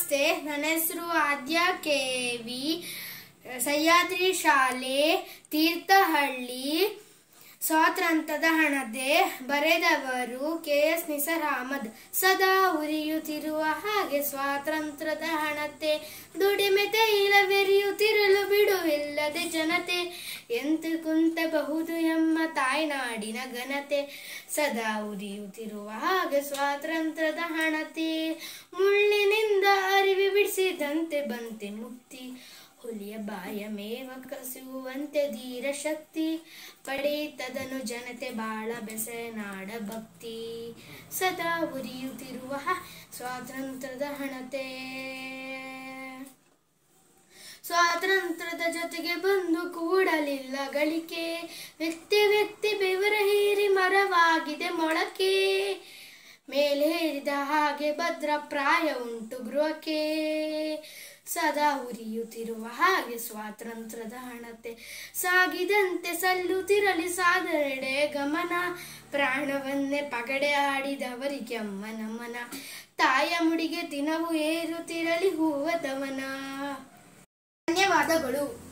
ನಮಸ್ತೆ ನನ್ನ ಹೆಸರು ಆದ್ಯ ಕೆ ವಿ ಸಹ್ಯಾದ್ರಿ ಶಾಲೆ ತೀರ್ಥಹಳ್ಳಿ ಸ್ವಾತಂತ್ರ್ಯದ ಹಣತೆ ಬರೆದವರು ಕೆ ಎಸ್ ನಿಸರ್ ಅಹಮದ್ ಸದಾ ಉರಿಯುತ್ತಿರುವ ಹಾಗೆ ಸ್ವಾತಂತ್ರ್ಯದ ಹಣತೆ ದುಡಿಮೆ ತೈಲವೆರಿಯುತ್ತಿರಲು ಬಿಡುವಿಲ್ಲದೆ ಜನತೆ ಎಂತು ಕುಂತಬಹುದು ಎಮ್ಮ ತಾಯ್ನಾಡಿನ ಘನತೆ ಸದಾ ಉರಿಯುತ್ತಿರುವ ಹಾಗೆ ಸ್ವಾತಂತ್ರ್ಯದ ಹಣತೆ ಮುಳ್ಳಿನಿಂದ ಅರಿವಿ ಬಿಡಿಸಿದಂತೆ ಬಂತೆ ಮುಕ್ತಿ ಹುಲಿಯ ಬಾಯ ಮೇವ ಕಸುವಂತೆ ಧೀರ ಶಕ್ತಿ ಪಡೆಯುತ್ತದನು ಜನತೆ ಬಾಳ ಬೆಸೆನಾಡ ಭಕ್ತಿ ಸದಾ ಉರಿಯುತ್ತಿರುವ ಸ್ವಾತಂತ್ರ್ಯದ ಹಣತೆ ಸ್ವಾತಂತ್ರ್ಯದ ಜೊತೆಗೆ ಬಂದು ಕೂಡಲಿಲ್ಲ ಗಳಿಕೆ ವ್ಯಕ್ತಿ ವ್ಯಕ್ತಿ ಬೆವರ ಹೀರಿ ಮರವಾಗಿದೆ ಮೊಳಕೆ ಮೇಲೇರಿದ ಹಾಗೆ ಭದ್ರ ಪ್ರಾಯ ಉಂಟು ಗೃಹಕ್ಕೆ ಸದಾ ಉರಿಯುತ್ತಿರುವ ಹಾಗೆ ಸ್ವಾತಂತ್ರ್ಯದ ಹಣತೆ ಸಾಗಿದಂತೆ ಸಲ್ಲುತ್ತಿರಲಿ ಸಾಧನೆಡೆ ಗಮನ ಪ್ರಾಣವನ್ನೇ ಪಗಡೆ ಆಡಿದವರಿಗೆ ಅಮ್ಮ ನಮನ ತಾಯ ಮುಡಿಗೆ ದಿನವೂ ಏರುತ್ತಿರಲಿ ಹೂವ ದಮನ ಧನ್ಯವಾದಗಳು